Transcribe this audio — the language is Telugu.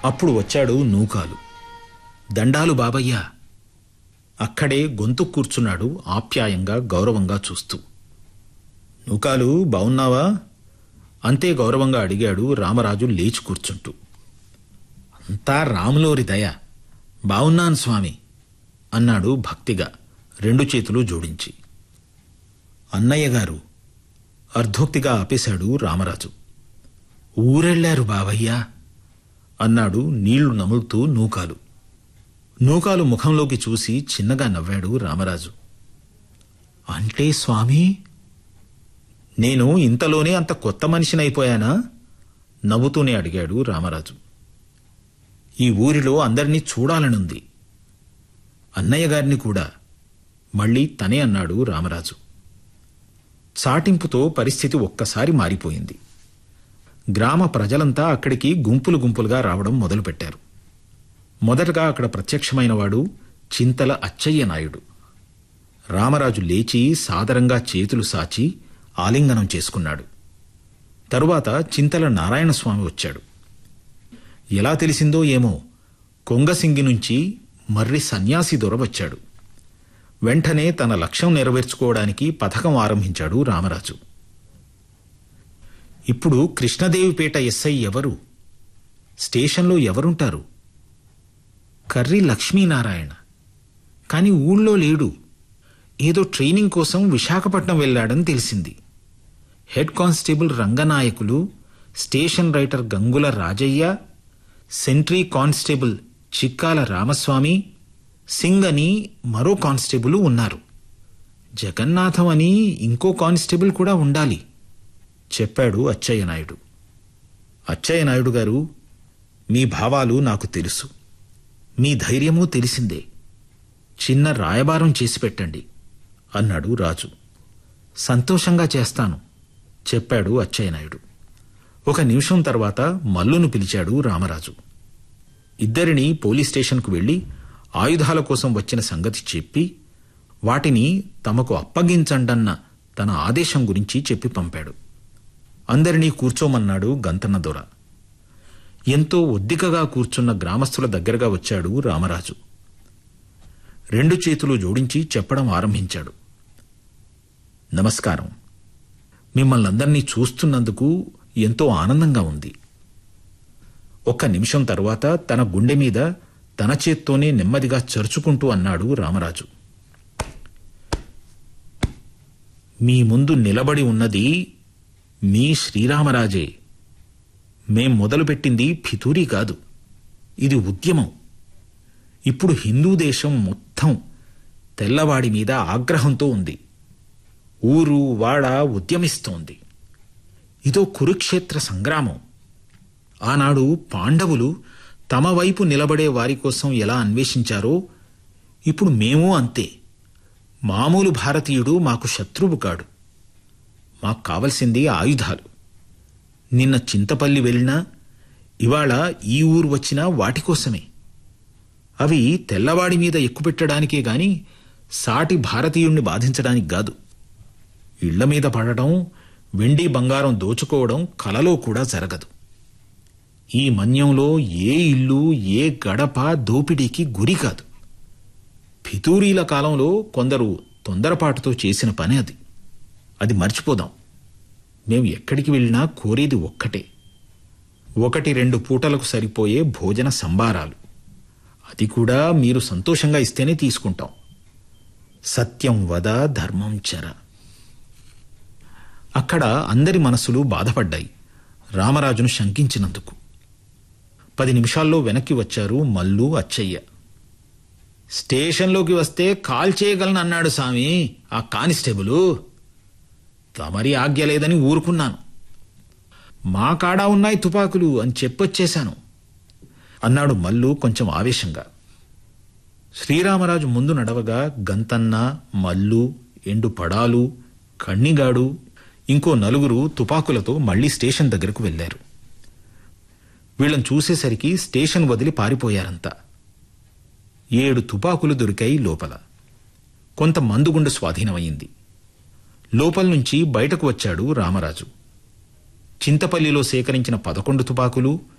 అప్పుడు వచ్చాడు నూకాలు దండాలు బాబయ్య అక్కడే గొంతు కూర్చున్నాడు ఆప్యాయంగా గౌరవంగా చూస్తూ నూకాలు బావున్నావా అంతే గౌరవంగా అడిగాడు రామరాజు లేచి కూర్చుంటూ అంతా రాములోరి దయ బావున్నాను స్వామి అన్నాడు భక్తిగా రెండు చేతులు జోడించి అన్నయ్య గారు అర్ధోక్తిగా ఆపేశాడు రామరాజు ఊరెళ్ళారు బావయ్య అన్నాడు నీళ్లు నములుతూ నూకాలు నూకాలు ముఖంలోకి చూసి చిన్నగా నవ్వాడు రామరాజు అంటే స్వామి నేను ఇంతలోనే అంత కొత్త మనిషినైపోయానా నవ్వుతూనే అడిగాడు రామరాజు ఈ ఊరిలో అందరినీ చూడాలనుంది అన్నయ్య గారిని కూడా మళ్ళీ తనే అన్నాడు రామరాజు చాటింపుతో పరిస్థితి ఒక్కసారి మారిపోయింది గ్రామ ప్రజలంతా అక్కడికి గుంపులు గుంపులుగా రావడం మొదలుపెట్టారు మొదటగా అక్కడ ప్రత్యక్షమైనవాడు చింతల అచ్చయ్య నాయుడు రామరాజు లేచి సాదరంగా చేతులు సాచి ఆలింగనం చేసుకున్నాడు తరువాత చింతల నారాయణస్వామి వచ్చాడు ఎలా తెలిసిందో ఏమో కొంగసింగి నుంచి మర్రి సన్యాసి దొర వచ్చాడు వెంటనే తన లక్ష్యం నెరవేర్చుకోవడానికి పథకం ఆరంభించాడు రామరాజు ఇప్పుడు కృష్ణదేవిపేట ఎస్ఐ ఎవరు స్టేషన్లో ఎవరుంటారు కర్రి లక్ష్మీనారాయణ కాని ఊళ్ళో లేడు ఏదో ట్రైనింగ్ కోసం విశాఖపట్నం వెళ్ళాడని తెలిసింది head constable Ranganayakulu station writer Gangula Rajaiah sentry constable Chikkala Ramaswamy Singh అని మరో కానిస్టేబుల్ ఉన్నారు జగన్నాథం అని ఇంకో కానిస్టేబుల్ కూడా ఉండాలి చెప్పాడు అచ్చయ్య నాయుడు అచ్చయ్య నాయుడు గారు మీ భావాలు నాకు తెలుసు మీ ధైర్యమూ తెలిసిందే చిన్న రాయబారం చేసి పెట్టండి అన్నాడు రాజు సంతోషంగా చేస్తాను చెప్పాడు అచ్చయ్య నాయుడు ఒక నిమిషం తర్వాత మల్లును పిలిచాడు రామరాజు ఇద్దరిని పోలీస్ స్టేషన్కు వెళ్లి ఆయుధాల కోసం వచ్చిన సంగతి చెప్పి వాటిని తమకు అప్పగించండన్న తన ఆదేశం గురించి చెప్పి పంపాడు అందరినీ కూర్చోమన్నాడు గంతన్న దొర ఎంతో ఒద్దికగా కూర్చున్న గ్రామస్తుల దగ్గరగా వచ్చాడు రామరాజు రెండు చేతులు జోడించి చెప్పడం ఆరంభించాడు నమస్కారం మిమ్మల్ని అందరినీ చూస్తున్నందుకు ఎంతో ఆనందంగా ఉంది ఒక్క నిమిషం తర్వాత తన గుండె మీద తన చేత్తోనే నెమ్మదిగా చరుచుకుంటూ అన్నాడు రామరాజు మీ ముందు నిలబడి ఉన్నది మీ శ్రీరామరాజే మేం మొదలుపెట్టింది ఫితూరి కాదు ఇది ఉద్యమం ఇప్పుడు హిందూ దేశం మొత్తం తెల్లవాడి మీద ఆగ్రహంతో ఉంది ఊరు వాడ ఉద్యమిస్తోంది ఇదో కురుక్షేత్ర సంగ్రామం ఆనాడు పాండవులు తమ వైపు నిలబడే వారి కోసం ఎలా అన్వేషించారో ఇప్పుడు మేము అంతే మామూలు భారతీయుడు మాకు శత్రువు కాడు మాకు కావలసింది ఆయుధాలు నిన్న చింతపల్లి వెళ్ళినా ఇవాళ ఈ ఊరు వచ్చినా వాటి కోసమే అవి తెల్లవాడి మీద ఎక్కుపెట్టడానికే గాని సాటి భారతీయుణ్ణి బాధించడానికి కాదు ఇళ్ల మీద పడటం వెండి బంగారం దోచుకోవడం కలలో కూడా జరగదు ఈ మన్యంలో ఏ ఇల్లు ఏ గడప దోపిడీకి గురి కాదు ఫితూరీల కాలంలో కొందరు తొందరపాటుతో చేసిన పని అది అది మర్చిపోదాం మేము ఎక్కడికి వెళ్ళినా కోరేది ఒక్కటే ఒకటి రెండు పూటలకు సరిపోయే భోజన సంబారాలు అది కూడా మీరు సంతోషంగా ఇస్తేనే తీసుకుంటాం సత్యం వద ధర్మం చర అక్కడ అందరి మనసులు బాధపడ్డాయి రామరాజును శంకించినందుకు పది నిమిషాల్లో వెనక్కి వచ్చారు మల్లు అచ్చయ్య స్టేషన్లోకి వస్తే కాల్ చేయగలను అన్నాడు స్వామి ఆ కానిస్టేబులు తమరి ఆజ్ఞ లేదని ఊరుకున్నాను మా కాడా ఉన్నాయి తుపాకులు అని చెప్పొచ్చేశాను అన్నాడు మల్లు కొంచెం ఆవేశంగా శ్రీరామరాజు ముందు నడవగా గంతన్న మల్లు ఎండు పడాలు కణ్ణిగాడు ఇంకో నలుగురు తుపాకులతో మళ్లీ స్టేషన్ దగ్గరకు వెళ్లారు వీళ్ళని చూసేసరికి స్టేషన్ వదిలి పారిపోయారంతా ఏడు తుపాకులు దొరికాయి లోపల కొంత మందుగుండు స్వాధీనమైంది లోపల నుంచి బయటకు వచ్చాడు రామరాజు చింతపల్లిలో సేకరించిన పదకొండు తుపాకులు